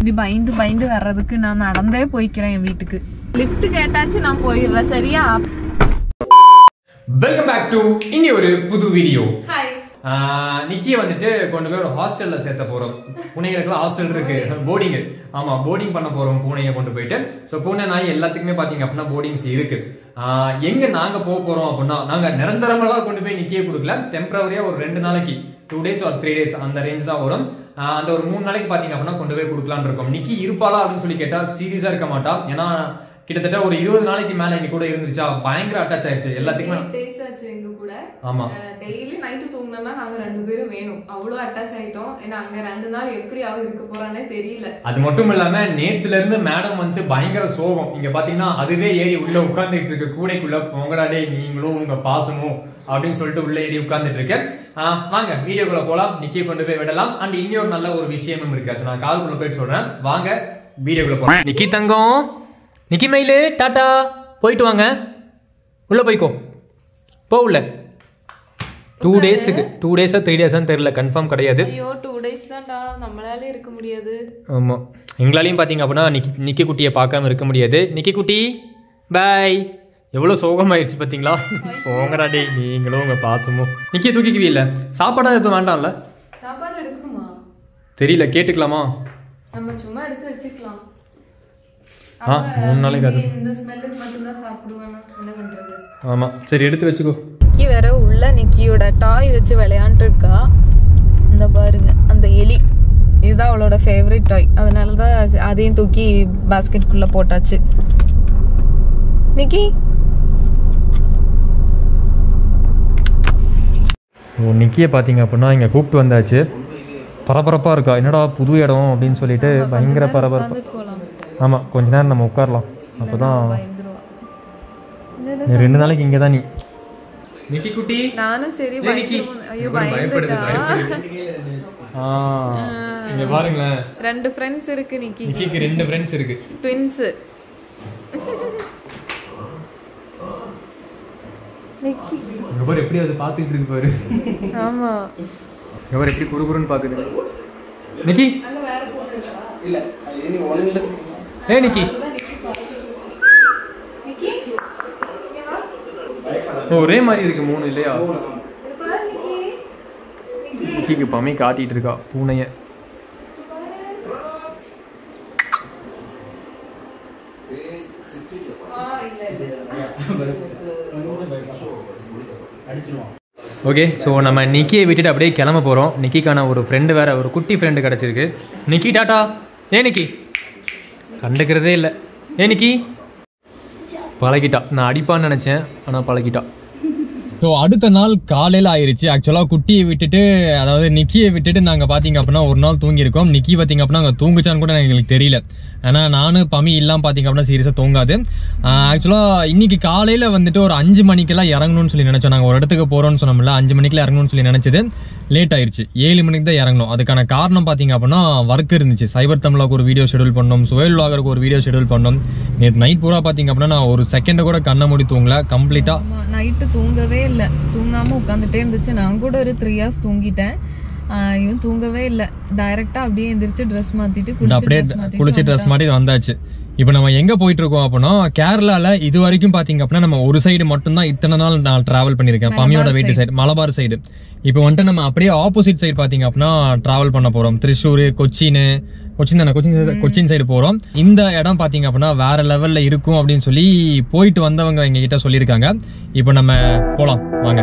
இப்படி பயந்து பயந்து வர்றதுக்கு நான் நடந்தே போய்க்கிறேன் என் வீட்டுக்கு லிஃப்ட் கேட்டாச்சு நான் போயிடுறேன் சரியா வெல்கம் பேக் டு இனி ஒரு புது வீடியோ ஹாய் நிக்கிய வந்துட்டு கொண்டு போய் ஒரு ஹாஸ்டல்ல சேர்த்த போறோம் பூனைகளுக்குலாம் ஹாஸ்டல் இருக்கு போர்டிங் ஆமா போர்டிங் பண்ண போறோம் பூனையை கொண்டு போயிட்டு சோ பூனை நாய் எல்லாத்துக்குமே பாத்தீங்க அப்படின்னா போர்டிங்ஸ் இருக்கு ஆஹ் எங்க நாங்க போக போறோம் அப்படின்னா நாங்க நிரந்தரமாக கொண்டு போய் நிக்கிய கொடுக்கல டெம்பரவரியா ஒரு ரெண்டு நாளைக்கு டூ டேஸ் ஒரு த்ரீ டேஸ் அந்த ரேஞ்ச் தான் வரும் ஆஹ் அந்த ஒரு மூணு நாளைக்கு பாத்தீங்க அப்படின்னா கொண்டு போய் கொடுக்கலாம்னு இருக்கோம் நிக்கி இருப்பாளா அப்படின்னு சொல்லி கேட்டா சீரியஸா இருக்க மாட்டா ஏன்னா கிட்டத்தட்ட ஒரு இருபது நாளைக்கு மேல எங்க கூட இருந்துச்சா பயங்கர அட்டாச் ஆயிடுச்சு எல்லாத்துக்குமே டேஸ் ஆச்சு எங்க கூட ஆமா டெய்லி நைட்டு தூங்கினா நாங்க ரெண்டு பேரும் வேணும் அவ்வளவு அட்டாச் ஆயிட்டோம் ஏன்னா அங்க ரெண்டு நாள் எப்படி அவ இருக்க போறானே தெரியல அது மட்டும் இல்லாம நேத்துல இருந்து மேடம் வந்துட்டு பயங்கர சோகம் இங்க பாத்தீங்கன்னா அதுவே ஏறி உள்ள உட்கார்ந்துட்டு இருக்கு கூடைக்குள்ள பொங்கடாடே நீங்களும் உங்க பாசமும் அப்படின்னு சொல்லிட்டு உள்ள ஏறி உட்கார்ந்துட்டு இருக்கு ஆஹ் வாங்க வீடியோக்குள்ள போலாம் நிக்கிய கொண்டு போய் விடலாம் அண்ட் இன்னொரு நல்ல ஒரு விஷயமும் இருக்கு அது நான் காலுக்குள்ள போயிட்டு சொல்றேன் வாங்க வீடியோக்குள்ள போலாம் நிக்கி தங்கம் நிக்கி மயிலு டாடா போயிட்டு வாங்க உள்ள போய்க்கோ போ உள்ள டூ டேஸுக்கு டூ டேஸா த்ரீ டேஸான்னு தெரியல கன்ஃபார்ம் கிடையாது ஐயோ டூ டேஸ் தான்டா நம்மளால இருக்க முடியாது ஆமாம் எங்களாலையும் பார்த்தீங்க அப்படின்னா நிக்கி நிக்கி குட்டியை பார்க்காம இருக்க முடியாது நிக்கி குட்டி பாய் எவ்வளோ சோகமாயிருச்சு பார்த்தீங்களா போங்கடா டேய் நீங்களும் உங்கள் பாசமும் நிக்கி தூக்கிக்குவி இல்லை சாப்பாடாக எதுவும் வேண்டாம்ல சாப்பாடு எடுக்குமா தெரியல கேட்டுக்கலாமா நம்ம சும்மா எடுத்து வச்சுக்கலாம் ஆ மூணு நாளைக்கு அது இந்த ஸ்மெல்லுக்கு மட்டும்தான் சாப்பிடுவானா என்ன பண்றது ஆமாம் சரி எடுத்து வச்சுக்கோ நிக்கி வேற உள்ள நிக்கியோட டாய் வச்சு விளையாண்டு இருக்கா இந்த பாருங்க அந்த எலி இதுதான் அவளோட ஃபேவரட் டாய் அதனால தான் அதையும் தூக்கி பாஸ்கெட்குள்ள போட்டாச்சு நிக்கி ஓ நிக்கியை பார்த்தீங்க அப்படின்னா இங்கே கூப்பிட்டு வந்தாச்சு பரபரப்பாக இருக்கா என்னடா புது இடம் அப்படின்னு சொல்லிட்டு பயங்கர பரபரப்பு போலாம் ஆமாம் கொஞ்ச நேரம் நம்ம உட்காரலாம் அப்போ தான் பயந்துருவா நீ ரெண்டு நாளைக்கு இங்கே தான் நீ நிக்கி குட்டி நானும் சரி ஏய், நிக்கி. பயந்து ஐயோ இங்க பாரு, பயப்படுது, பயந்துட்டா ஆ இங்க பாருங்களேன் ரெண்டு ஃப்ரெண்ட்ஸ் இருக்கு நிக்கி நிக்கிக்கு ரெண்டு ஃப்ரெண்ட்ஸ் இருக்கு ட்வின்ஸ் நிக்கி இங்க பாரு எப்படி அது பார்த்துட்டு இருக்கு பாரு ஆமா இங்க பாரு எப்படி குறுகுறுன்னு பாக்குது நிக்கி ஏ நிக்கி ஓ, ஒரே மாதிரி இருக்கு மூணு இல்லையா நிக்கிக்கு பம்மி காட்டிட்டு இருக்கா பூனைய ஓகே ஸோ நம்ம நிக்கியை விட்டுட்டு அப்படியே கிளம்ப போகிறோம் நிக்கிக்கான ஒரு ஃப்ரெண்டு வேற ஒரு குட்டி ஃப்ரெண்டு கிடச்சிருக்கு நிக்கி டாட்டா ஏ நிக்கி கண்டுக்கிறதே இல்லை ஏ நிக்கி பழகிட்டா நான் அடிப்பான்னு நினச்சேன் ஆனால் பழகிட்டா ஸோ அடுத்த நாள் காலையில் ஆயிருச்சு ஆக்சுவலாக குட்டியை விட்டுட்டு அதாவது நிக்கியை விட்டுட்டு நாங்கள் பார்த்தீங்க அப்படின்னா ஒரு நாள் தூங்கியிருக்கோம் நிக்கி பார்த்தீங்க அப்படின்னா அங்கே தூங்குச்சான்னு கூட எங்களுக்கு தெரியல ஏன்னா நானும் பமி இல்லாம பார்த்தீங்க அப்படின்னா சீரியஸாக தூங்காது ஆக்சுவலாக இன்னைக்கு காலையில் வந்துட்டு ஒரு அஞ்சு மணிக்கெல்லாம் இறங்கணும்னு சொல்லி நினச்சோம் நாங்கள் ஒரு இடத்துக்கு போகிறோம்னு சொன்னோம்ல அஞ்சு மணிக்கெல்லாம் இறங்கணும்னு சொல்லி நினச்சது லேட் ஆயிருச்சு ஏழு மணிக்கு தான் இறங்கணும் அதுக்கான காரணம் பார்த்தீங்க அப்படின்னா ஒர்க் இருந்துச்சு சைபர் தமிழாக்கு ஒரு வீடியோ ஷெடியூல் பண்ணோம் சுயல் லாகருக்கு ஒரு வீடியோ ஷெடியூல் பண்ணோம் நேற்று நைட் பூரா பார்த்தீங்க அப்படின்னா நான் ஒரு செகண்டை கூட கண்ணை மூடி தூங்கல கம்ப்ளீட்டாக ஆமா நைட்டு தூங்கவே இல்லை தூங்காம உட்காந்துட்டே இருந்துச்சு நான் கூட ஒரு த்ரீ ஹவர்ஸ் தூங்கிட்டேன் ஆஹ் இவன் தூங்கவே இல்லை டைரக்டா அப்படியே எந்திரிச்சு ட்ரெஸ் மாத்திட்டு இந்த அப்படியே குளிச்சு ட்ரெஸ் மாதிரி வந்தாச்சு இப்போ நம்ம எங்க போயிட்டு இருக்கோம் அப்படின்னா கேரளால இது வரைக்கும் பாத்தீங்க அப்படின்னா நம்ம ஒரு சைடு மட்டும்தான் இத்தனை நாள் நான் டிராவல் பண்ணிருக்கேன் பம்மியோட வீட்டு சைடு மலபார் சைடு இப்போ வந்துட்டு நம்ம அப்படியே ஆப்போசிட் சைடு பாத்தீங்க அப்படின்னா டிராவல் பண்ண போறோம் திருச்சூர் கொச்சின் கொச்சின் தானே கொச்சின் side- கொச்சின் சைடு போறோம் இந்த இடம் பாத்தீங்க அப்படின்னா வேற லெவல்ல இருக்கும் அப்படின்னு சொல்லி போயிட்டு வந்தவங்க எங்க கிட்ட சொல்லியிருக்காங்க இப்போ நம்ம போலாம் வாங்க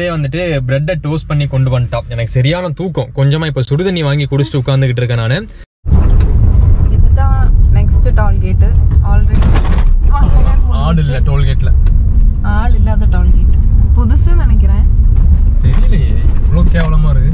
வரும்போதே வந்துட்டு பிரெட்டை டோஸ்ட் பண்ணி கொண்டு வந்துட்டான் எனக்கு சரியான தூக்கம் கொஞ்சமா இப்போ சுடுதண்ணி வாங்கி குடிச்சிட்டு உட்காந்துக்கிட்டு இருக்கேன் நான் இதுதான் நெக்ஸ்ட் டால்கேட் ஆல்ரெடி ஆடு இல்லை டோல்கேட்ல ஆள் இல்லாத டால்கேட் புதுசுன்னு நினைக்கிறேன் தெரியலையே இவ்வளோ கேவலமா இருக்கு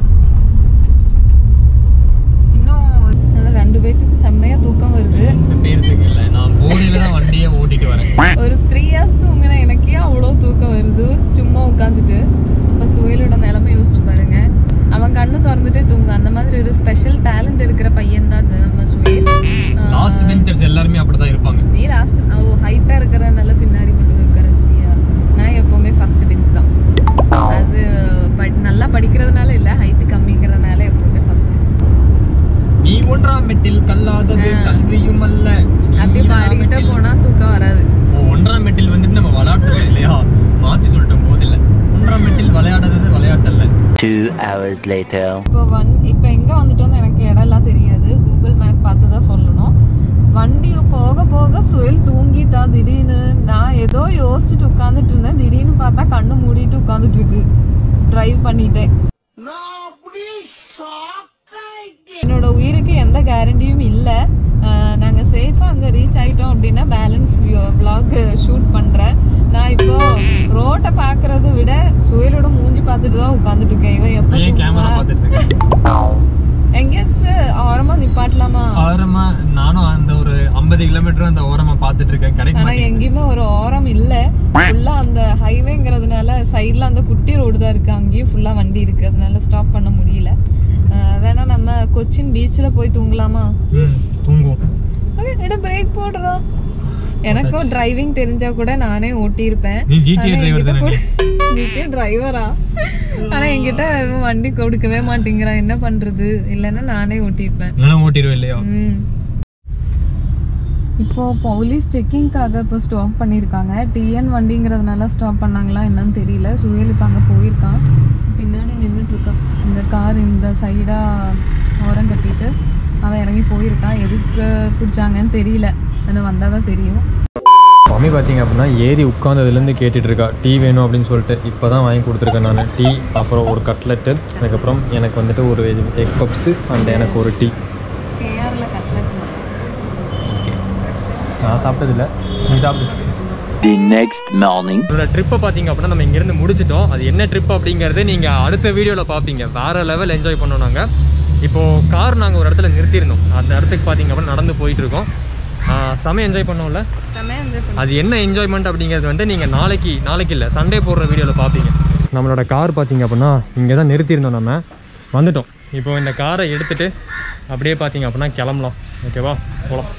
இன்னும் நல்லா ரெண்டு பேர்த்துக்கு செம்மையா தூக்கம் வருது ரெண்டு பேருக்கு இல்லை நான் போதையில தான் வண்டியே ஓட்டிட்டு வரேன் ஒரு த்ரீ இயர்ஸ் தூங்கினா எனக்கே அவ்வளோ தூக்கம் வருது சும்மா உட்காந்துட்டு இப்போ சுயலோட நிலைமை யோசிச்சு பாருங்க அவன் கண்ணு திறந்துட்டே தூங்க அந்த மாதிரி ஒரு ஸ்பெஷல் டேலண்ட் இருக்கிற பையன் தான் நம்ம சுயல் லாஸ்ட் பெஞ்சர்ஸ் எல்லாருமே அப்படிதான் இருப்பாங்க நீ லாஸ்ட் ஓ ஹைட்டா இருக்கிறனால பின்னாடி கொண்டு போய் உட்காரச்சிட்டியா நான் எப்பவுமே ஃபர்ஸ்ட் பெஞ்ச் தான் அது படி நல்லா படிக்கிறதுனால இல்ல ஹைட் கம்மிங்கிறதுனால எப்பவுமே ஃபர்ஸ்ட் நீ ஒன்றாம் மெட்டில் கல்லாதது கல்வியும் அல்ல நீ அப்படியே ஈராம் பாடிக்கிட்டே மெட்டில். போனா தூக்கம் வராது ஓ, ஒன்றாம் மெட்டில் வந்துட்டு நம்ம விளையாட்டுறோம் இல்லையா மாத்தி சொல்லிட்டோம் போது இல்ல ஒன்றாம் மெட்டில் விளையாடுறது விளையாட்டல்ல Two hours later. இப்போ வன் இப்போ எங்கே வந்துட்டோம்னு எனக்கு இடம்லாம் தெரியாது கூகுள் மேப் பார்த்து தான் சொல்லணும் வண்டி போக போக சுயல் தூங்கிட்டா திடீர்னு நான் ஏதோ யோசிச்சுட்டு உட்காந்துட்டு இருந்தேன் திடீர்னு பார்த்தா கண்ணு மூடிட்டு உட்காந்துட்டு இருக்கு டிரைவ் பண்ணிட்டேன் என்னோட உயிருக்கு எந்த கேரண்டியும் இல்லை நாங்கள் சேஃபாக அங்கே ரீச் ஆயிட்டோம் அப்படின்னா பேலன்ஸ் vlog ஷூட் பண்ணுறேன் நான் இப்போ ரோட்டை பார்க்கறத விட சுயலோட மூஞ்சி பார்த்துட்டு தான் உட்காந்துட்டு இருக்கேன் இவன் எப்போ ஏன் கேமரா தூங்குவா? பார்த்துட்டு இருக்கேன் எங்கேயாச்சு ஓரமா நிப்பாட்டலாமா ஓரமா நானும் அந்த ஒரு ஐம்பது கிலோமீட்டர் அந்த ஓரமா பார்த்துட்டு இருக்கேன் கிடைக்க ஆனா மாட்டேங்குது எங்கேயுமே ஒரு ஓரம் இல்ல ஃபுல்லா அந்த ஹைவேங்கிறதுனால சைடுல அந்த குட்டி ரோடு தான் இருக்கு அங்கேயும் ஃபுல்லா வண்டி இருக்கு அதனால ஸ்டாப் பண்ண முடியல அஹ் வேணா நம்ம கொச்சின் பீச்ல போய் தூங்கலாமா ம், தூங்குவோம் ஓகே இட பிரேக் போடுறோம் எனக்கும் டிரைவிங் தெரிஞ்சா கூட நானே ஓட்டி இருப்பேன் நீ GTA driver தானே? ஜிடிஏ டிரைவரா ஆனா என்கிட்ட இவன் வண்டி கொடுக்கவே மாட்டேங்கிறான் என்ன பண்றது இல்லைன்னா நானே ஓட்டியிருப்பேன் நல்லா ஓட்டிடுவேன் இல்லையா ம். இப்போ போலீஸ் செக்கிங்காக இப்போ ஸ்டாப் பண்ணியிருக்காங்க டிஎன் வண்டிங்கிறதுனால ஸ்டாப் பண்ணாங்களா என்னன்னு தெரியல சுயல் இப்போ அங்கே போயிருக்கான் பின்னாடி நின்றுட்டு இருக்கான் இந்த கார் இந்த சைடாக ஓரம் கட்டிட்டு அவன் இறங்கி போயிருக்கான் எதுக்கு பிடிச்சாங்கன்னு தெரியல அது வந்தால் தான் தெரியும் மம்மி பார்த்தீங்க அப்படின்னா ஏறி உட்காந்ததுலேருந்து கேட்டுட்டு இருக்கா டீ வேணும் அப்படின்னு சொல்லிட்டு இப்போ தான் வாங்கி கொடுத்துருக்கேன் நான் டீ அப்புறம் ஒரு கட்லெட்டு அதுக்கப்புறம் எனக்கு வந்துட்டு ஒரு எக் பப்ஸு அண்ட் எனக்கு ஒரு டீ கேஆரில் கட்லட் ஓகே நான் சாப்பிட்டதில்ல நீ சாப்பிட்டு The next morning. என்னோட ட்ரிப்பை பார்த்தீங்க அப்படின்னா நம்ம இங்கேருந்து முடிச்சிட்டோம் அது என்ன ட்ரிப் அப்படிங்கிறது நீங்கள் அடுத்த வீடியோவில் பார்ப்பீங்க வேறு லெவல் என்ஜாய் பண்ணோம் நாங்கள் இப்போது கார் நாங்கள் ஒரு இடத்துல நிறுத்தியிருந்தோம் அந்த இடத்துக்கு பார்த்தீங்க அப்படின்னா நடந்து போயிட்டு இருக்கோம் ஆஹ் செம என்ஜாய் பண்ணோம்ல செம்மையாக என்ஜாய் பண்ணி அது என்ன என்ஜாய்மெண்ட் அப்படிங்கிறது வந்துட்டு நீங்கள் நாளைக்கு நாளைக்கு இல்லை சண்டே போடுற வீடியோவில் பார்ப்பீங்க நம்மளோட கார் பார்த்தீங்க அப்படின்னா இங்கே தான் நிறுத்தியிருந்தோம் நம்ம வந்துட்டோம் இப்போ இந்த காரை எடுத்துட்டு அப்படியே பார்த்தீங்க அப்படின்னா கிளம்பலாம் ஓகேவா போகலாம்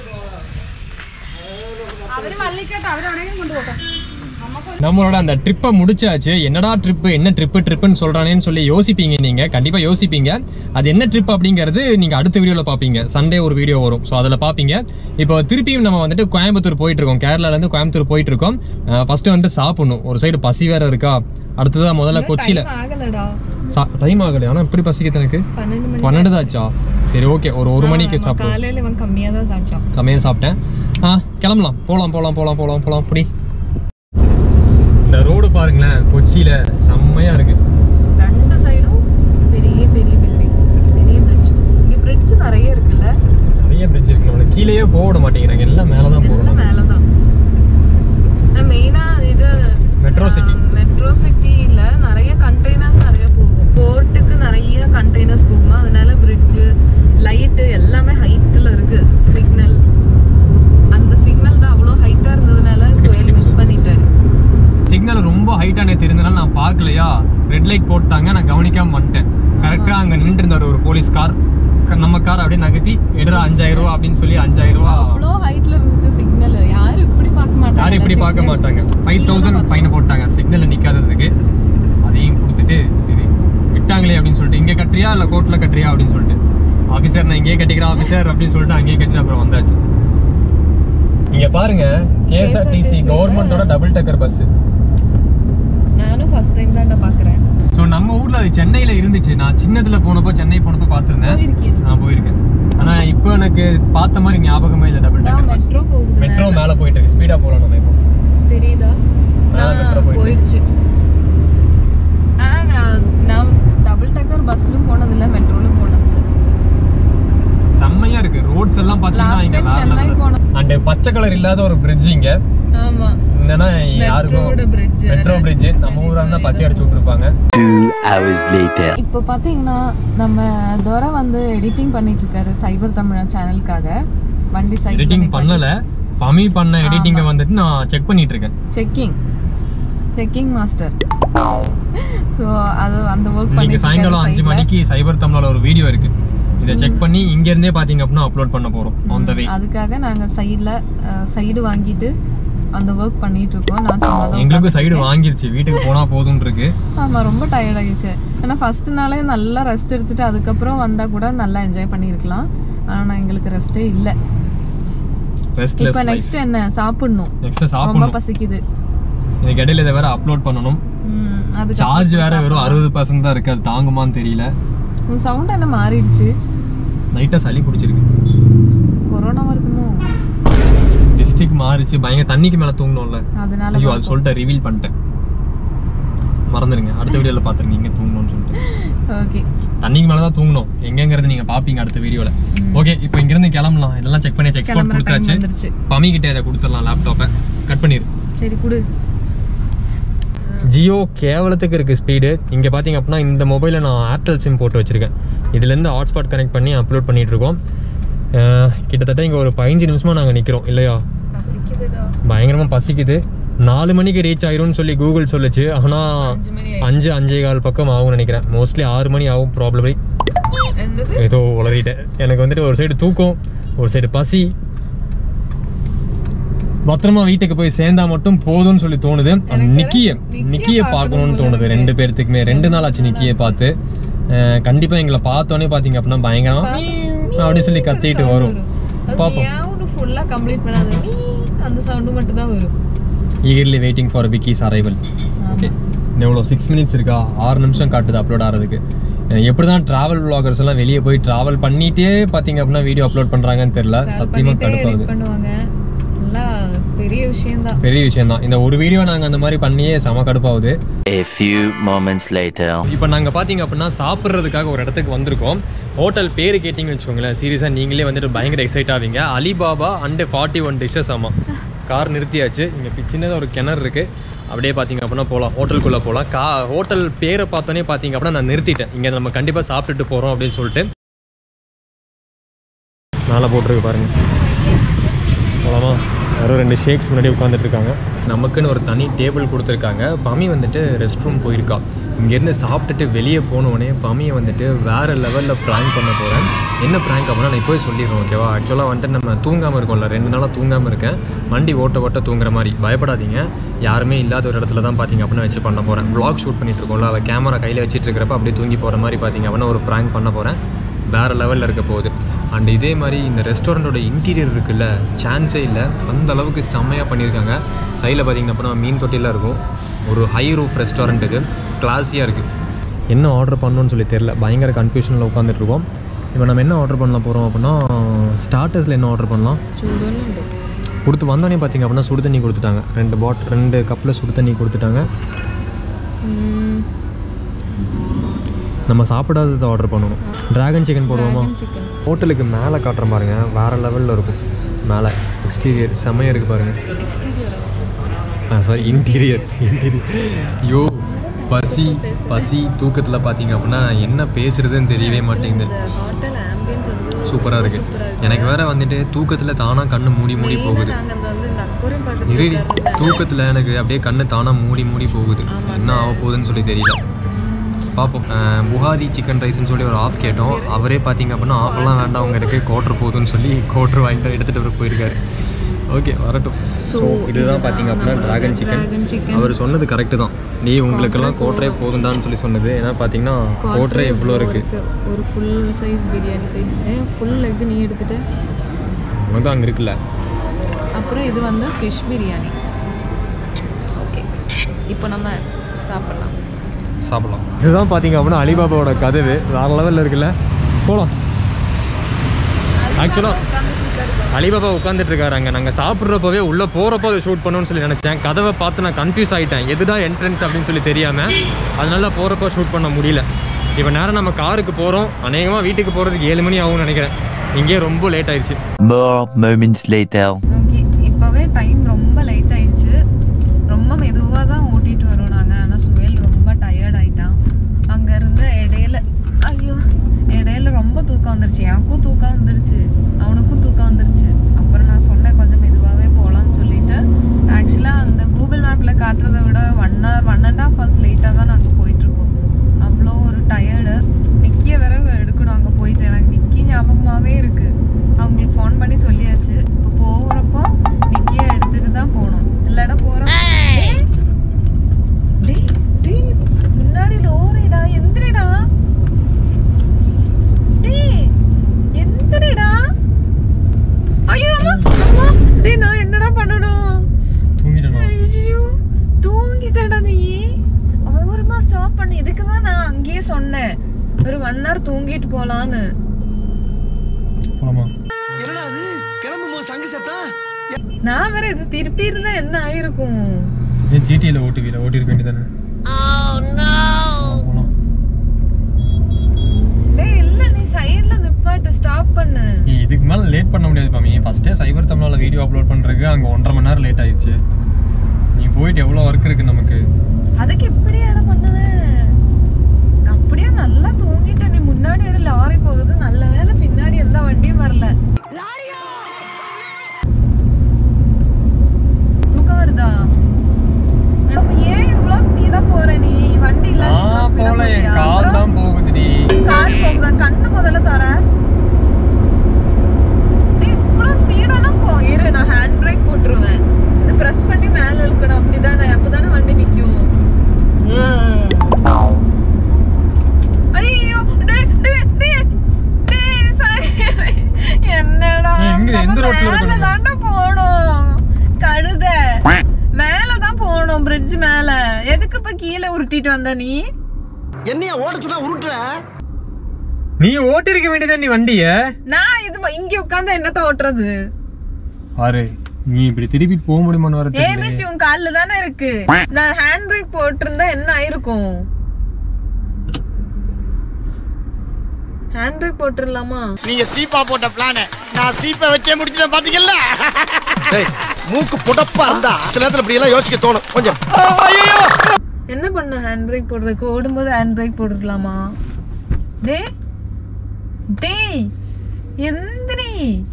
நம்மளோட அந்த ட்ரிப்பை முடிச்சாச்சு என்னடா ட்ரிப்பு என்ன ட்ரிப்பு ட்ரிப்புன்னு சொல்றானேன்னு சொல்லி யோசிப்பீங்க நீங்க கண்டிப்பா யோசிப்பீங்க அது என்ன ட்ரிப் அப்படிங்கிறது நீங்க அடுத்த வீடியோல பாப்பீங்க சண்டே ஒரு வீடியோ வரும் ஸோ அதில் பாப்பீங்க இப்போ திருப்பியும் நம்ம வந்துட்டு கோயம்புத்தூர் போயிட்டு இருக்கோம் கேரளால இருந்து கோயம்புத்தூர் போயிட்டு இருக்கோம் ஃபர்ஸ்ட் வந்துட்டு சாப்பிடணும் ஒரு சைடு பசி வேற இருக்கா அடுத்ததா முதல்ல கொச்சியில Time ஆகலடா டைம் ஆகலையா ஆனா இப்படி பசிக்குது எனக்கு பன்னெண்டு மணி பன்னெண்டு தாச்சா சரி ஓகே ஒரு ஒரு மணிக்கு ஆமா, சாப்பிடுவோம் காலையில இவன் கம்மியாக தான் சாப்பிட்டான் கம்மியாக சாப்பிட்டேன் ஆ கிளம்பலாம் போகலாம் போகலாம் போகலாம் போகலாம் போகலாம் அப்படி இந்த ரோடு பாருங்களேன் கொச்சியில செம்மையா இருக்கு ரெண்டு சைடும் பெரிய பெரிய பில்டிங் பெரிய பிரிட்ஜ் இங்க பிரிட்ஜ் நிறைய இருக்குல்ல நிறைய பிரிட்ஜ் இருக்கு நம்மள கீழேயே போக விட மாட்டேங்கிறாங்க எல்லாம் மேலே தான் எல்லாம் போகணும் மேலதான் மெயினா இது மெட்ரோ சிட்டி மெட்ரோ சிட்டில நிறைய கண்டெய்னர்ஸ் நிறைய போகும் போர்ட்டுக்கு நிறைய கண்டெய்னர்ஸ் போகும் அதனால பிரிட்ஜ் லைட்டு எல்லாமே ஹைட்ல இருக்கு சிக்னல் அந்த சிக்னல் தான் அவ்வளோ ஹைட்டா இருந்ததுனால சுயல் மிஸ் பண்ணிட்டாரு சிக்னல் ரொம்ப ஹைட்டா நேற்று இருந்தனால நான் பார்க்கலையா ரெட் லைட் போட்டாங்க நான் கவனிக்காம வந்துட்டேன் கரெக்டா அங்க நின்று இருந்தார் ஒரு போலீஸ் கார் நம்ம கார் அப்படியே நகர்த்தி எடுறா அஞ்சாயிரம் ரூபா அப்படின்னு சொல்லி அஞ்சாயிரம் ரூபா அவ்வளோ ஹைட்ல இருந்துச்சு சிக்னல் யாரும் இப்படி பார்க்க மாட்டாங்க யாரும் இப்படி பார்க்க signal. மாட்டாங்க ஃபைவ் தௌசண்ட் ஃபைன் போட்டாங்க சிக்னல்ல நிக்காததுக்கு அதையும் கொடுத்துட்டு சரி விட்டாங்களே அப்படின்னு சொல்லிட்டு இங்க கட்டுறியா இல்ல கோர்ட்ல கட்டுறியா அப்படின்னு சொல்லிட்டு ஆபீசர் நான் இங்கேயே கட்டிக்கிறேன் ஆபீசர் அப்படின்னு சொல்லிட்டு அங்கேயே கட்டிட்டு அப்புறம் வந்தாச்சு இங்க பாருங்க கேஎஸ்ஆர்டிசி கவர்மெண்டோட டபுள் டக்கர் பஸ் நானும் ஃபர்ஸ்ட் டைம் தான் பாக்குறேன் ஸோ நம்ம ஊர்ல அது சென்னையில இருந்துச்சு நான் சின்னதுல போனப்போ சென்னை போனப்போ பார்த்திருந்தேன் போயிருக்கீங்க நான் போயிருக்கேன் ஆனா இப்போ எனக்கு பார்த்த மாதிரி ஞாபகமே இல்லை டபுள் டக்கர் பஸ் மெட்ரோ போகுது மெட்ரோ மேல போயிட்டு இருக்கு ஸ்பீடா போகலாம் நம்ம இப்போ தெரியுதா ஆ, நான் metro போயிட்டு. போயிடுச்சு பச்சை கலர் இல்லாத ஒரு பிரிட்ஜ் இங்க ஆமா என்னன்னா யாருக்கும் மெட்ரோட bridge. மெட்ரோ பிரிட்ஜ் நம்ம ஊரா இருந்தா பச்சை அடிச்சு விட்டுருப்பாங்க Two hours later. இப்போ பாத்தீங்கன்னா நம்ம துரை வந்து எடிட்டிங் பண்ணிட்டு இருக்காரு சைபர் தமிழா சேனலுக்காக வண்டி எடிட்டிங் பண்ணல பமி பண்ண எடிட்டிங்க வந்துட்டு நான் செக் பண்ணிட்டு இருக்கேன் செக்கிங் செக்கிங் மாஸ்டர் ஸோ அது அந்த ஒர்க் இன்னைக்கு பண்ணி சாயங்காலம் அஞ்சு மணிக்கு சைபர் தமிழோட ஒரு வீடியோ இருக்கு இதை செக் பண்ணி இங்க இருந்தே பாத்தீங்க அப்படின்னா அப்லோட் பண்ண போறோம் ஆன் த வே அதுக்காக நாங்க சைடுல சைடு வாங்கிட்டு அந்த ஒர்க் பண்ணிட்டு இருக்கோம் நான் சும்மா தான் எங்களுக்கும் சைடு வாங்கிருச்சு வீட்டுக்கு போனா போதும்னு இருக்கு ஆமா ரொம்ப டயர்ட் ஆயிடுச்சு ஏன்னா ஃபர்ஸ்ட் நாளே நல்லா ரெஸ்ட் எடுத்துட்டு அதுக்கப்புறம் வந்தா கூட நல்லா என்ஜாய் பண்ணியிருக்கலாம் ஆனா எங்களுக்கு ரெஸ்டே இல்ல ரெஸ்ட்லெஸ் இப்போ நெக்ஸ்ட் என்ன சாப்பிடணும் நெக்ஸ்ட் ரொம்ப சாப்பிடணும் பசிக்குது இதுக்கு இடையில இதை வேற அப்லோட் பண்ணணும் ம், அதுக்கு சார்ஜ் வேற வெறும் அறுபது பர்சன்ட் தான் இருக்கு அது தாங்குமான்னு தெரியல உன் சவுண்ட் என்ன மாறிடுச்சு லைட்டா சளி பிடிச்சிருக்கு கொரோனாவா இருக்குமோ டிஸ்ட்ரிக்ட் மாறிச்சு பயங்கர தண்ணிக்கு மேல தூங்கணும்ல அதனால ஐயோ அது சொல்லிட்டு ரிவீல் பண்ணிட்டேன் மறந்துடுங்க அடுத்த வீடியோல பாத்துருங்க எங்க தூங்கணும்னு சொல்லிட்டு ஓகே தண்ணிக்கு மேல தான் தூங்கணும் எங்கங்கிறது நீங்க பாப்பீங்க அடுத்த வீடியோல ஓகே இப்போ இங்க இருந்து கிளம்பலாம் இதெல்லாம் செக் பண்ணி செக் போர்ட் கிளம்புற டைம் கொடுத்தாச்சு வந்துருச்சு பமி கிட்ட இதை கொடுத்துடலாம் லேப்டாப்பை கட் பண்ணிரு சரி குடு ஜியோ கேவலத்துக்கு இருக்கு ஸ்பீடு இங்க பாத்தீங்க அப்படின்னா இந்த மொபைலை நான் ஏர்டெல் சிம் போட்டு வச்சிருக்கேன் இதுல இருந்து ஹாட்ஸ்பாட் கனெக்ட் பண்ணி அப்லோட் பண்ணிட்டு இருக்கோம் அஹ், கிட்டத்தட்ட இங்க ஒரு பதினஞ்சு நிமிஷமா நாங்க நிக்கிறோம் இல்லையா பசிக்குதுடா பயங்கரமா பசிக்குது நாலு மணிக்கு ரீச் ஆயிரும்னு சொல்லி கூகுள் சொல்லுச்சு ஆனா அஞ்சு மணி அஞ்சு அஞ்சே கால் பக்கம் ஆகும்னு நினைக்கிறேன் மோஸ்ட்லி ஆறு மணி ஆகும் ப்ராப்ளம் என்னது ஏதோ உளறிட்டேன் எனக்கு வந்துட்டு ஒரு சைடு தூக்கம் ஒரு சைடு பசி பத்திரமா வீட்டுக்கு போய் சேர்ந்தா மட்டும் போதும்னு சொல்லி தோணுது அந்த நிக்கிய நிக்கிய பார்க்கணும்னு தோணுது ரெண்டு பேர்த்துக்குமே ரெண்டு நாள் ஆச்சு நிக்கிய பார்த்து அஹ் கண்டிப்பா எங்களை பார்த்தோன்னே பாத்தீங்க அப்படின்னா பயங்கரமா அப்படின்னு சொல்லி கத்திட்டு வரும் பாப்போம் ஃபுல்லா கம்ப்ளீட் பண்ணாத நீ அந்த சவுண்ட் மட்டும் தான் வரும் eagerly waiting for Vicky's arrival okay எவ்வளோ சிக்ஸ் மினிட்ஸ் இருக்கா ஆறு நிமிஷம் காட்டுது அப்லோட் ஆகிறதுக்கு எப்படி தான் ட்ராவல் vloggers எல்லாம் வெளியே போய் ட்ராவல் பண்ணிட்டே பார்த்தீங்க அப்படின்னா வீடியோ அப்லோட் பண்ணுறாங்கன்னு தெரியல சத்தியமாக பண்ணிட்டே கடுப்பாகுது edit பண்ணுவாங்க நல்லா பெரிய விஷயம் தான் பெரிய விஷயம் தான் இந்த ஒரு வீடியோ நாங்கள் அந்த மாதிரி பண்ணியே செம கடுப்பாகுது A few moments later. இப்போ நாங்கள் பார்த்தீங்க அப்படின்னா சாப்பிட்றதுக்காக ஒரு இடத்துக்கு வந்திருக்கோம் ஹோட்டல் பேர் கேட்டிங்கன்னு வச்சுக்கோங்களேன் சீரியஸாக நீங்களே வந்துட்டு பயங்கர எக்ஸைட் ஆவீங்க Alibaba and forty one dishes ஆமாம் கார் நிறுத்தியாச்சு இங்கே சின்னதாக ஒரு கிணறு இருக்குது அப்படியே பார்த்தீங்க அப்படின்னா போகலாம் ஹோட்டலுக்குள்ளே போகலாம் கா ஹோட்டல் பேரை பார்த்தோன்னே பார்த்தீங்க அப்படின்னா நான் நிறுத்திட்டேன் இங்கே நம்ம கண்டிப்பாக சாப்பிட்டுட்டு போகிறோம் அப்படின்னு சொல்லிட்டு மேலே போட்டிருக்கு பாருங்க போலாமா யாரோ ரெண்டு ஷேக்ஸ் முன்னாடி உட்காந்துட்டு இருக்காங்க நமக்குன்னு ஒரு தனி டேபிள் கொடுத்துருக்காங்க பமி வந்துட்டு ரெஸ்ட் ரூம் போயிருக்கா இங்கேருந்து சாப்பிட்டுட்டு வெளியே போனோடனே பமியை வந்துட்டு வேறு லெவலில் ப்ராங்க் பண்ண போகிறேன் என்ன ப்ராங்க் அப்படின்னா நான் இப்போவே சொல்லிடுறோம் ஓகேவா ஆக்சுவலாக வந்துட்டு நம்ம தூங்காமல் இருக்கோம்ல ரெண்டு நாளாக தூங்காமல் இருக்கேன் வண்டி ஓட்ட ஓட்ட தூங்குற மாதிரி பயப்படாதீங்க யாருமே இல்லாத ஒரு இடத்துல தான் பார்த்தீங்க அப்படின்னா வச்சு பண்ண போகிறேன் vlog ஷூட் பண்ணிட்டு இருக்கோம்ல அவள் கேமரா கையில் வச்சுட்டு இருக்கிறப்ப அப்படியே தூங்கி போகிற மாதிரி பார்த்தீங்க அப்படின்னா ஒரு ப்ராங்க் பண்ண போகிறேன் வேறு லெவலில் இருக்க போகுது அண்ட் இதே மாதிரி இந்த ரெஸ்டாரண்ட்டோட இன்டீரியர் இருக்குல்ல சான்ஸே இல்லை அந்த அளவுக்கு செம்மையாக பண்ணியிருக்காங்க சைடில் பார்த்தீங்கன்னா அப்புறம் மீன் தொட்டிலாம் இருக்கும் ஒரு ஹை ரூஃப் ரெஸ்டாரண்ட் இது கிளாஸியாக இருக்குது என்ன ஆர்டர் பண்ணணும்னு சொல்லி தெரில பயங்கர கன்ஃபியூஷனில் உட்காந்துட்ருக்கோம் இப்போ நம்ம என்ன ஆர்டர் பண்ண போகிறோம் அப்படின்னா ஸ்டார்டர்ஸில் என்ன ஆர்டர் பண்ணலாம் சூடுன்னு கொடுத்து வந்தோடனே பார்த்தீங்க அப்படின்னா சுடு தண்ணி கொடுத்துட்டாங்க ரெண்டு பாட் ரெண்டு கப்பில் சுடு தண்ணி கொடுத்துட்டாங்க நம்ம சாப்பிடாததை ஆர்டர் பண்ணணும் டிராகன் சிக்கன் போடுவோமா சிக்கன் ஹோட்டலுக்கு மேலே காட்டுறேன் பாருங்க வேற லெவலில் இருக்கும் மேலே எக்ஸ்டீரியர் செம்மையாக இருக்குது பாருங்க exterior ah sorry interior interior ஐயோ பசி பசி தூக்கத்தில் பார்த்தீங்க அப்படின்னா என்ன பேசுறதுன்னு தெரியவே மாட்டேங்குது இந்த ஹோட்டல் ஆம்பியன்ஸ் வந்து சூப்பராக இருக்கு எனக்கு வேற வந்துட்டு தூக்கத்தில் தானாக கண்ணு மூடி மூடி போகுது நாங்க அந்த வந்து இந்த அக்வரியம் பக்கத்துல இருடி தூக்கத்தில் எனக்கு அப்படியே கண்ணு தானாக மூடி மூடி போகுது என்ன ஆக போகுதுன்னு சொல்லி தெரியல பார்ப்போம் அஹ், புகாரி சிக்கன் ரைஸ்னு சொல்லி ஒரு ஆஃப் கேட்டோம் அவரே பார்த்தீங்க அப்படின்னா ஆஃப்லாம் வேண்டாம் உங்களுக்கு கோட்ரு போகுதுன்னு சொல்லி கோட்ரு வாங்கிட்டு எடுத்துகிட்டு வர போயிருக்காரு ஓகே வரட்டும் ஸோ இதுதான் பார்த்தீங்க அப்படின்னா டிராகன் சிக்கன் டிராகன் சிக்கன் அவர் சொன்னது கரெக்டு தான் நீ உங்களுக்கெல்லாம் கோட்ரே போதும்தான்னு சொல்லி சொன்னது ஏன்னா பார்த்தீங்கன்னா கோட்ரே எவ்வளோ இருக்குது ஒரு full size biryani size full leg நீ எடுத்துட்டு வந்து அங்கே இருக்குல்ல அப்புறம் இது வந்து ஃபிஷ் பிரியாணி ஓகே இப்போ நம்ம சாப்பிடலாம் சாப்பிடலாம் இதுதான் பார்த்தீங்க அப்படின்னா அலிபாபாவோட கதவு வேறு லெவலில் இருக்குல்ல போகலாம் ஆக்சுவலாக அலிபாபா உட்காந்துட்டு இருக்காரு அங்கே நாங்கள் சாப்பிட்றப்பவே உள்ளே போகிறப்போ அதை ஷூட் பண்ணணும்னு சொல்லி நினச்சேன் கதவை பார்த்து நான் கன்ஃபியூஸ் ஆகிட்டேன் எதுதான் என்ட்ரன்ஸ் அப்படின்னு சொல்லி தெரியாமல் அதனால போகிறப்போ ஷூட் பண்ண முடியல இப்போ நேரம் நம்ம காருக்கு போகிறோம் அநேகமாக வீட்டுக்கு போகிறதுக்கு ஏழு மணி ஆகும்னு நினைக்கிறேன் இங்கேயே ரொம்ப லேட் ஆயிடுச்சு More moments later. ஓகே அப்போவே டைம் ரொம்ப லேட் ஆயிடுச்சு ரொம்ப மெதுவாக தான் ஓட்டிட்டு வரோம் நாங்கள் ஆனால் சுவேல் ரொம்ப டயர்ட் ஆயிட்டான் அங்கேருந்து இடையில ஐயோ இடையில ரொம்ப தூக்கம் வந்துருச்சு எனக்கும் தூக்கம் வந்துருச்சு அவனுக்கும் தூக்கம் வந்துருச்சு அப்புறம் நான் சொன்னேன் கொஞ்சம் மெதுவாகவே போகலான்னு சொல்லிட்டு ஆக்சுவலாக அந்த கூகுள் மேப்பில் காட்டுறதை விட one hour one and half hours லேட்டாக தான் நாங்கள் போயிட்டுருக்கோம் அவ்வளோ ஒரு டயர்டு நிக்கிய வேற எடுக்கணும் அங்கே போயிட்டு எனக்கு நிக்கி ஞாபகமாகவே இருக்கு அவங்களுக்கு ஃபோன் பண்ணி சொல்லியாச்சு இப்போ போகிறப்போ நிக்கிய எடுத்துட்டு தான் போகணும் இல்லைடா போகிறோம் டேய் டேய் முன்னாடி லோரிடா எந்திரிடா டேய் எந்திரிடா ஐயோ அம்மா அம்மா டேய் நான் என்னடா பண்ணணும் தூங்கிட்டேன் ஐயோ தூங்கிட்டடா நீ ஓரமா ஸ்டாப் பண்ணு இதுக்கு தான் நான் அங்கேயே சொன்னேன் ஒரு ஒன் ஹவர் தூங்கிட்டு போலான்னு போலாமா என்னடா அது கிளம்பும் போது சங்கு சத்தம் நான் வேற இது திருப்பி இருந்தா என்ன ஆயிருக்கும் ஏன் ஜிடியில் ஓட்டுவீல ஓட்டிருக்க வேண்டியதானே போலாம் டேய் இல்ல நீ சைடுல நிப்பாட்டு ஸ்டாப் பண்ணு ஏய், இதுக்கு மேலே லேட் பண்ண முடியாது பாமி ஃபஸ்ட்டே சைபர் தமிழால வீடியோ அப்லோட் பண்ணுறதுக்கு அங்கே ஒன்றரை மணி நேரம் லேட் ஆயிடுச்சு நீ போயிட்டு எவ்வளோ ஒர்க் இருக்கு நமக்கு அதுக்கு எப்படி அட பண்ணுவேன் அப்படியே நல்லா தூங்கிட்ட நீ முன்னாடி ஒரு லாரி போகுது நல்ல வேளை பின்னாடி எந்த வண்டியும் வரல தூக்கம் வருதா அப்ப ஏன் இவ்வளவு ஸ்பீடா போற நீ வண்டி இல்ல நான் போல என் கால் தான் போகுதுடி கார் போகுதா கண்ணு முதல்ல தர இவ்வளவு ஸ்பீடெல்லாம் போ இரு நான் ஹேண்ட் பிரேக் போட்டுருவேன் இது பிரஸ் பண்ணி மேல இழுக்கணும் அப்படிதானே அப்பதானே வண்டி நிக்கும் ஐயோ டேய் டேய் டேய் டேய் சாரி என்னடா ஏய், எங்க? எந்த நம்ம ரோட்ல மேல இருக்கணும்? தாண்டா போகணும் கழுத மேல தான் போகணும் பிரிட்ஜ் மேல எதுக்கு இப்ப கீழே உருட்டிட்டு வந்த நீ என்னையா ஓட சொன்னா உருட்டுற நீ ஓட்டிருக்க வேண்டியதா நீ வண்டிய நான் இது ம- இங்க உட்கார்ந்து என்னத்த ஓட்டுறது பாரு நீ இப்படி திருப்பி போக முடியுமான்னு வர தெரியல ஏபிசி உன் கால்ல தானே இருக்கு நான் ஹேண்ட் பிரேக் போட்டிருந்தா என்ன ஆயிருக்கும் ஹேண்ட் பிரேக் போட்டுடலாமா நீங்க சீப்பா போட்ட பிளான நான் சீப்பை வச்சே முடிச்சிட்டேன் பாத்தீங்கல்ல டேய் மூக்கு புடப்பா இருந்தா சில நேரத்துல இப்படி எல்லாம் யோசிக்க தோணும் கொஞ்சம் என்ன பண்ண ஹேண்ட் பிரேக் போடுறதுக்கு ஓடும்போது ஹேண்ட் பிரேக் போட்டுக்கலாமா டேய் டேய் எந்திரி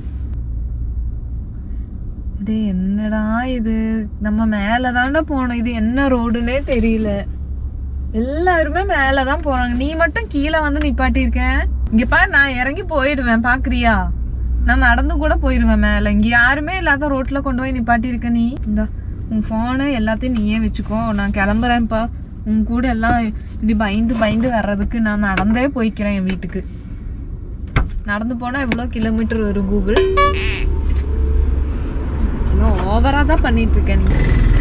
டேய் என்னடா இது நம்ம மேல தாண்டா போனோம் இது என்ன ரோடுன்னே தெரியல எல்லாருமே மேலதான் போறாங்க நீ மட்டும் கீழே வந்து நிப்பாட்டியிருக்க இங்க பாரு நான் இறங்கி போயிடுவேன் பாக்குறியா நான் நடந்து கூட போயிடுவேன் மேல இங்க யாருமே இல்லாத ரோட்ல கொண்டு போய் நிப்பாட்டியிருக்க நீ இந்த உன் போனு எல்லாத்தையும் நீயே வச்சுக்கோ நான் கிளம்புறேன்ப்பா உன் கூட எல்லாம் இப்படி பயந்து பயந்து வர்றதுக்கு நான் நடந்தே போய்க்கிறேன் என் வீட்டுக்கு நடந்து போனா எவ்வளவு கிலோமீட்டர் வரும் கூகுள் இன்னும் ஓவரா தான் பண்ணிட்டு இருக்க நீ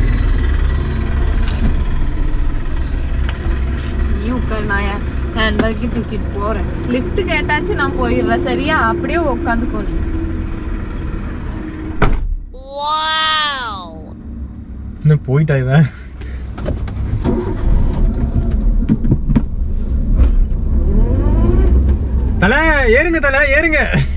நீ உட்கார் நான் ஹேண்ட் பேக்கி தூக்கிட்டு போறேன் லிஃப்ட் கேட்டாச்சு நான் போயிடுறேன் சரியா அப்படியே உட்காந்துக்கோ நீ இன்னும் போயிட்டா இவன் தல ஏறுங்க தல ஏறுங்க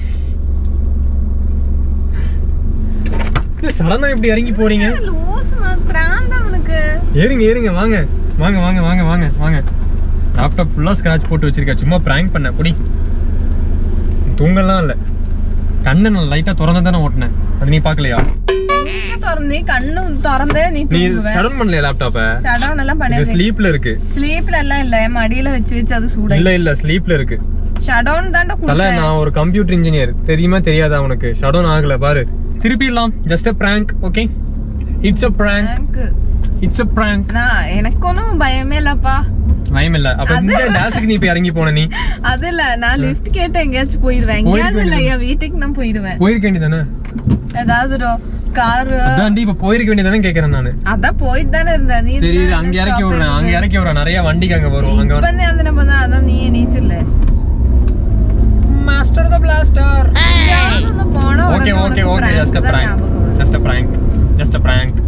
சடனா இப்படி இறங்கி போறீங்க லூஸ் பிராந்த அவனுக்கு ஏறுங்க ஏறுங்க வாங்க வாங்க வாங்க வாங்க வாங்க வாங்க லேப்டாப் ஃபுல்லா ஸ்கிராட்ச் போட்டு வச்சிருக்கேன் சும்மா பிராங்க் பண்ண புடி தூங்கலாம் இல்ல கண்ணை நான் லைட்டா திறந்து தானே ஓட்டினேன் அது நீ பாக்கலையா எங்க திறந்து கண்ணு திறந்தே நீ நீ தூங்குவ ஷடன் பண்ணலையா லேப்டாப்ப ஷடவுன் எல்லாம் இது பண்ணி ஸ்லீப்ல இருக்கு ஸ்லீப்ல எல்லாம் இல்ல என் மடியில வச்சு வச்சு அது சூடாய் இல்ல இல்ல ஸ்லீப்ல இருக்கு ஷடவுன் தாண்டா தல கொடுத்தேன் நான் ஒரு கம்ப்யூட்டர் இன்ஜினியர் தெரியுமா தெரியாதா உனக்கு ஷடவுன் ஆகல பாரு திருப்பிடலாம் just a prank okay it's a prank எனக்கு இட்ஸ் அ பிராங்க் நான் எனக்கு ஒன்றும் பயமே இல்லப்பா பயம் இல்ல அப்ப இந்த டேஸுக்கு நீ இப்ப இறங்கி போன நீ அது இல்ல நான் லிஃப்ட் கேட்டு எங்கேயாச்சும் போயிடுவேன் எங்கேயாவது இல்ல என் வீட்டுக்கு நான் போயிடுவேன் போயிருக்க வேண்டியதானே ஏதாவது கார் அதான்டி இப்ப போயிருக்க வேண்டியதானே கேக்குறேன் நானு அதான் போயிட்டு தானே இருந்த நீ சரி இது அங்க இறக்கி விடுறேன் அங்க இறக்கி விடுறேன் நிறைய வண்டிக்கு அங்க வரும் அங்க இப்ப அந்த நம்ம தான் அதான் நீ நீச்சல் மாஸ்டர் த பிளாஸ்டர் போனா okay okay okay just a prank just a prank just a prank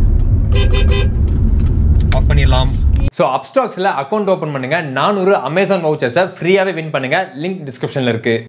off பண்ணிடலாம் ஸோ அப்ஸ்டாக்ஸில் அக்கௌண்ட் ஓப்பன் பண்ணுங்க நானூறு அமேசான் வவுச்சர்ஸை ஃப்ரீயாகவே வின் பண்ணுங்க லிங்க் டிஸ்கிரிப்ஷனில் இருக்கு